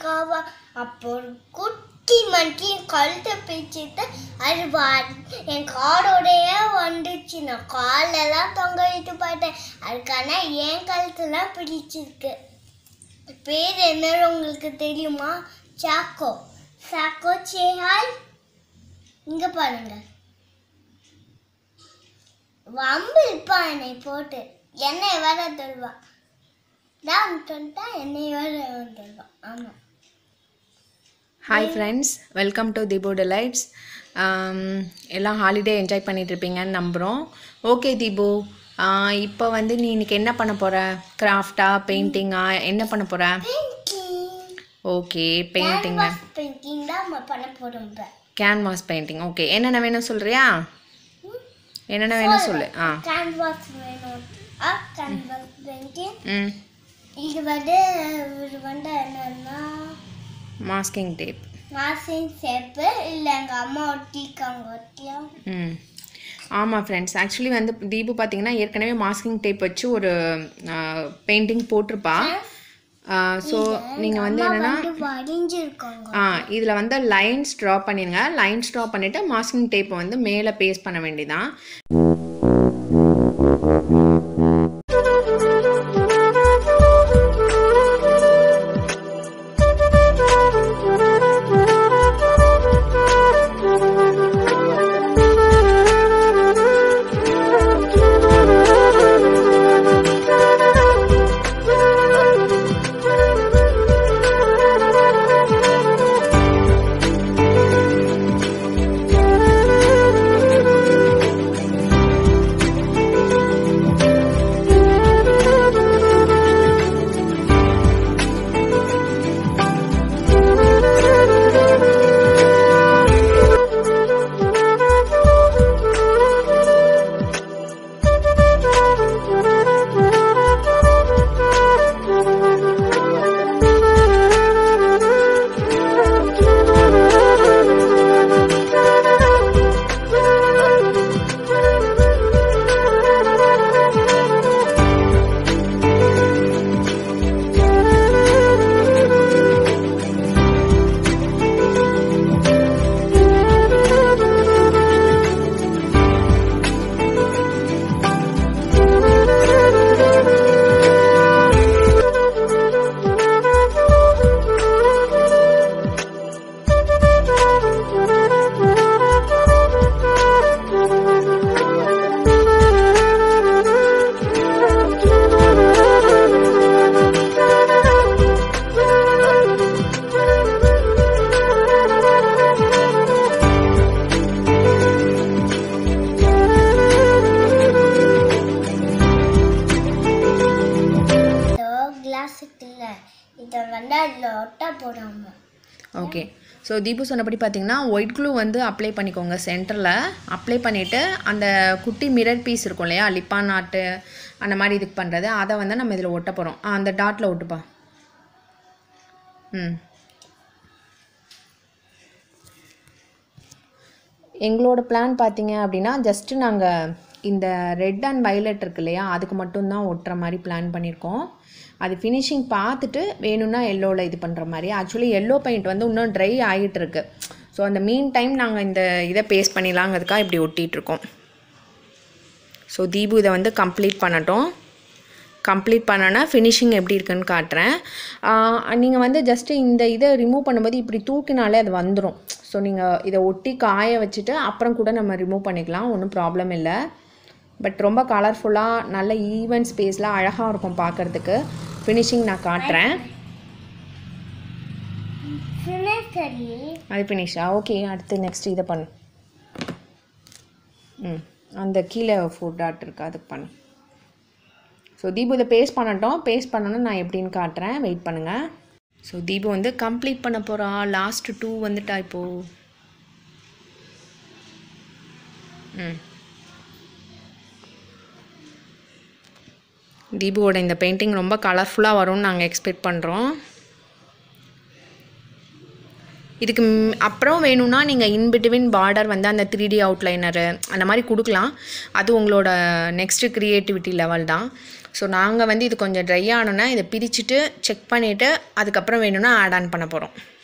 அழகாவா அப்போ ஒரு குட்டி மங்கி என் கழுத்தை பிடிச்சிட்டு அது வா- என் காரோடையே வந்துச்சு நான் காலெல்லாம் தொங்க விட்டு பார்த்தேன் அதுக்கான என் கழுத்தெல்லாம் பிடிச்சிருக்கு பேர் என்ன உங்களுக்கு தெரியுமா சாக்கோ சாக்கோ சேஹாய் இங்க பாருங்க வம்பு இருப்பா என்னை போட்டு என்னை வர தருவா நான் சொல்லிட்டா என்னை வர தருவா ஆமா hi friends welcome to Deepo delights எல்லாம் ஹாலிடே என்ஜாய் பண்ணிட்டு இருப்பீங்கன்னு நம்புகிறோம் ஓகே தீபு இப்போ வந்து நீ இன்னைக்கு என்ன பண்ண போகிற கிராஃப்டா பெயிண்டிங்கா என்ன பண்ண போகிற பெயிண்டிங் ஓகே பெயிண்டிங்க பெயிண்டிங் தான் நம்ம பண்ண போறோம் இப்ப. கேன்வாஸ் பெயிண்டிங் ஓகே என்னென்ன வேணும் சொல்கிறியா என்னென்ன வேணும் சொல்லு ஆ கேன்வாஸ் வேணும் ஆ கேன்வாஸ் பெயிண்டிங் ம் இது வந்து இது வந்து என்னன்னா மாஸ்கிங் டேப் மாசின் சேப்பு இல்லை எங்கள் அம்மா ஒட்டிக்காங்க ஒட்டியா ம் ஆமாம் ஃப்ரெண்ட்ஸ் ஆக்சுவலி வந்து தீபு பார்த்தீங்கன்னா ஏற்கனவே மாஸ்கிங் டேப் வச்சு ஒரு பெயிண்டிங் போட்டிருப்பா ஸோ நீங்கள் வந்து என்னென்னா வந்து வடிஞ்சிருக்காங்க ஆ இதில் வந்து லைன்ஸ் ட்ரா பண்ணிடுங்க லைன்ஸ் ட்ரா பண்ணிவிட்டு மாஸ்கிங் டேப்பை வந்து மேலே பேஸ்ட் பண்ண வேண்டியதான் இதோ கிளாஸ் இருக்குல்ல இதை வந்து அதில் ஒட்ட போடாம ஓகே ஸோ தீபு சொன்னபடி பார்த்தீங்கன்னா ஒயிட் க்ளூ வந்து அப்ளை பண்ணிக்கோங்க சென்டரில் அப்ளை பண்ணிவிட்டு அந்த குட்டி மிரர் பீஸ் இருக்கும் இல்லையா லிப்பான் ஆட்டு அந்த மாதிரி இதுக்கு பண்ணுறது அதை வந்து நம்ம இதில் ஒட்ட போகிறோம் அந்த டாட்டில் ஒட்டுப்பா ம் எங்களோட பிளான் பார்த்தீங்க அப்படின்னா ஜஸ்ட்டு நாங்கள் இந்த ரெட் அண்ட் வயலட் இருக்கு இல்லையா அதுக்கு மட்டும்தான் ஒட்டுற மாதிரி பிளான் பண்ணியிருக்கோம் அது ஃபினிஷிங் பார்த்துட்டு வேணும்னா எல்லோவில் இது பண்ணுற மாதிரி ஆக்சுவலி எல்லோ பெயிண்ட் வந்து இன்னும் ட்ரை ஆகிட்டு இருக்கு ஸோ அந்த மீன் டைம் நாங்கள் இந்த இதை பேஸ்ட் பண்ணிடலாங்கிறதுக்காக இப்படி ஒட்டிகிட்டு இருக்கோம் ஸோ தீபு இதை வந்து கம்ப்ளீட் பண்ணட்டும் கம்ப்ளீட் பண்ணனா ஃபினிஷிங் எப்படி இருக்குன்னு காட்டுறேன் நீங்கள் வந்து ஜஸ்ட்டு இந்த இதை ரிமூவ் பண்ணும்போது இப்படி தூக்கினாலே அது வந்துடும் ஸோ நீங்கள் இதை ஒட்டி காய வச்சுட்டு அப்புறம் கூட நம்ம ரிமூவ் பண்ணிக்கலாம் ஒன்றும் ப்ராப்ளம் இல்லை பட் ரொம்ப கலர்ஃபுல்லாக நல்ல ஈவன் ஸ்பேஸில் அழகாக இருக்கும் பார்க்குறதுக்கு ஃபினிஷிங் நான் காட்டுறேன் சரி அது ஃபினிஷா ஓகே அடுத்து நெக்ஸ்ட் இதை பண்ணு ம் அந்த கீழே ஃபுட் டாட் இருக்கு அதுக்கு பண்ணு ஸோ தீபு இதை பேஸ்ட் பண்ணட்டும் பேஸ்ட் பண்ணணும் நான் எப்படின்னு காட்டுறேன் வெயிட் பண்ணுங்கள் ஸோ தீபு வந்து கம்ப்ளீட் பண்ண போகிறா லாஸ்ட் டூ வந்துட்டா இப்போது ம் தீபுவோட இந்த பெயிண்டிங் ரொம்ப கலர்ஃபுல்லாக வரும்னு நாங்கள் எக்ஸ்பெக்ட் பண்ணுறோம் இதுக்கு ம், அப்புறம் வேணும்னா நீங்கள் இன்பிட்வீன் பார்டர் வந்து அந்த த்ரீ டி அவுட்லைனரு அந்த மாதிரி கொடுக்கலாம் அது உங்களோட நெக்ஸ்ட்டு க்ரியேட்டிவிட்டி லெவல் தான் ஸோ நாங்கள் வந்து இது கொஞ்சம் ட்ரை ஆனோன்னா இதை பிரிச்சுட்டு செக் பண்ணிவிட்டு அதுக்கப்புறம் வேணும்னா ஆட் ஆன் பண்ண போகிறோம்